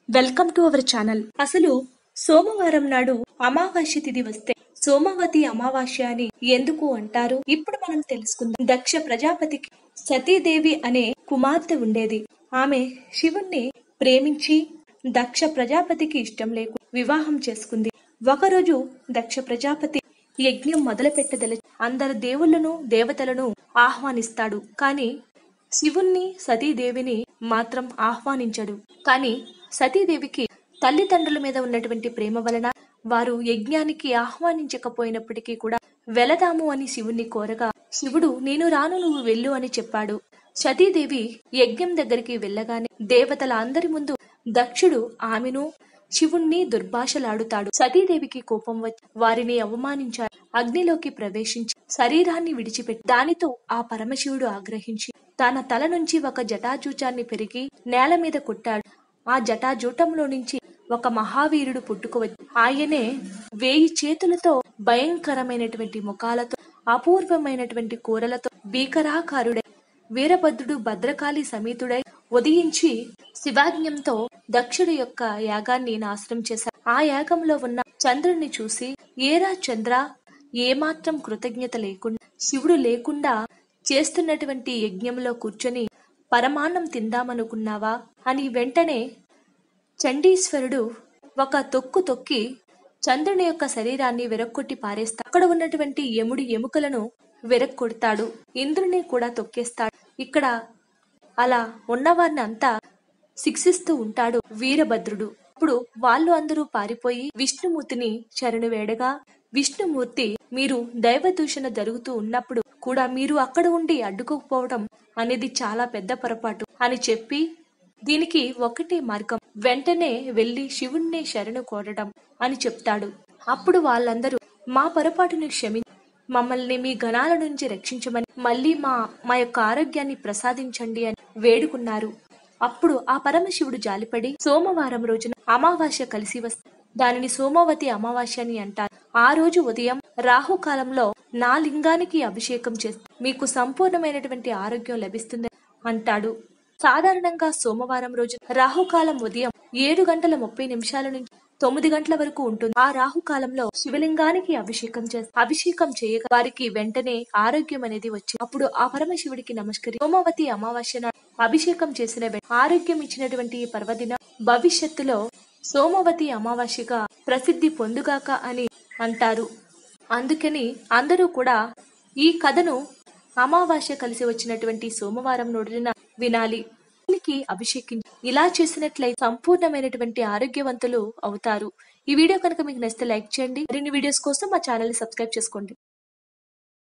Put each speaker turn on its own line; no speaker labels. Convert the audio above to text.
welcome to our channel అసలు సోమవారం నాడు అమావాస్య తిథి వస్తే సోమవతి అమావాస్య అని ఎందుకు అంటారు ఇప్పుడు మనం తెలుసుకుందాం దక్ష ప్రజాపతికి సతీదేవి అనే కుమార్తె ఉండేది ఆమె శివుణ్ణి ప్రేమించి దక్ష ప్రజాపతికి ఇష్టం లేకు వివాహం చేసుకుంది ఒకరోజు దక్ష ప్రజాపతి యజ్ఞం మొదలు పెట్టదల అందరు దేవుళ్ళను దేవతలను ఆహ్వానిస్తాడు కానీ శివుణ్ణి సతీదేవిని మాత్రం ఆహ్వానించడు కానీ సతీదేవికి తల్లిదండ్రుల మీద ఉన్నటువంటి ప్రేమ వలన వారు యజ్ఞానికి ఆహ్వానించకపోయినప్పటికీ కూడా వెళదాము అని శివుణ్ణి కోరగా శివుడు నేను రాను నువ్వు వెళ్ళు అని చెప్పాడు సతీదేవి యజ్ఞం దగ్గరికి వెళ్ళగానే దేవతల అందరి ముందు దక్షుడు ఆమెను శివుణ్ణి దుర్భాషలాడుతాడు సతీదేవికి కోపం వచ్చి వారిని అవమానించాడు అగ్నిలోకి ప్రవేశించి శరీరాన్ని విడిచిపెట్టి దానితో ఆ పరమశివుడు ఆగ్రహించి తన తల నుంచి ఒక జటాజూచాన్ని పెరిగి నేల మీద కొట్టాడు ఆ జటాజూటంలో నుంచి ఒక మహావీరుడు పుట్టుకువచ్చి ఆయనే వేయి చేతులతో భయంకరమైనటువంటి ముఖాలతో అపూర్వమైనటువంటి కూరలతో భీకరాకారుడై వీరభద్రుడు భద్రకాళి సమేతుడై ఉదయించి శివాజ్ఞంతో దక్షుడి యొక్క యాగాన్ని నాశనం చేశారు ఆ యాగంలో ఉన్న చంద్రుణ్ణి చూసి ఏరా చంద్ర ఏమాత్రం కృతజ్ఞత లేకుండా శివుడు లేకుండా చేస్తున్నటువంటి యజ్ఞంలో కూర్చొని పరమాన్నం తిందామనుకున్నావా అని వెంటనే చండీశ్వరుడు ఒక తొక్కు తొక్కి చంద్రుని యొక్క శరీరాన్ని వెరక్కొట్టి పారేస్తాడు అక్కడ ఉన్నటువంటి యముడి ఎముకలను వెరక్కొడతాడు ఇంద్రుని కూడా తొక్కేస్తాడు ఇక్కడ అలా ఉన్నవారిని అంతా శిక్షిస్తూ ఉంటాడు వీరభద్రుడు అప్పుడు వాళ్ళు అందరూ పారిపోయి విష్ణుమూర్తిని శరణు వేడగా విష్ణుమూర్తి మీరు దైవ దూషణ జరుగుతూ ఉన్నప్పుడు కూడా మీరు అక్కడ ఉండి అడ్డుకోకపోవడం అనేది చాలా పెద్ద పొరపాటు అని చెప్పి దీనికి ఒకటే మార్గం వెంటనే వెళ్లి శివుణ్ణి శరణు కోరడం అని చెప్తాడు అప్పుడు వాళ్ళందరూ మా పొరపాటుని క్షమించి మమ్మల్ని మీ గణాల నుంచి రక్షించమని మళ్ళీ మా మా యొక్క ఆరోగ్యాన్ని ప్రసాదించండి అని వేడుకున్నారు అప్పుడు ఆ పరమశివుడు జాలిపడి సోమవారం రోజున అమావాస్య కలిసి వస్తే దానిని సోమవతి అమావాస్య అని అంటారు ఆ రోజు ఉదయం రాహుకాలంలో నా లింగానికి అభిషేకం చేస్తే మీకు సంపూర్ణమైనటువంటి ఆరోగ్యం లభిస్తుంది అంటాడు సాధారణంగా సోమవారం రోజు రాహుకాలం ఉదయం ఏడు గంటల ముప్పై నిమిషాల నుంచి తొమ్మిది గంటల వరకు ఉంటుంది ఆ రాహుకాలంలో శివలింగానికి అభిషేకం చేస్తారు అభిషేకం చేయగా వారికి వెంటనే ఆరోగ్యం అనేది వచ్చి అప్పుడు ఆ పరమశివుడికి నమస్కరి సోమవతి అమావాస్య నాడు అభిషేకం చేసిన వెంట ఆరోగ్యం ఇచ్చినటువంటి ఈ పర్వదిన భవిష్యత్తులో సోమవతి అమావాస్యగా ప్రసిద్ధి పొందుగాక అని అంటారు అందుకని అందరూ కూడా ఈ కథను అమావాస్య కలిసి వచ్చినటువంటి సోమవారం రోజున వినాలి శివునికి అభిషేకించి ఇలా చేసినట్లయితే సంపూర్ణమైనటువంటి ఆరోగ్యవంతులు అవుతారు ఈ వీడియో కనుక మీకు నచ్చితే లైక్ చేయండి మరిన్ని వీడియోస్ కోసం మా ఛానల్ ని సబ్స్క్రైబ్ చేసుకోండి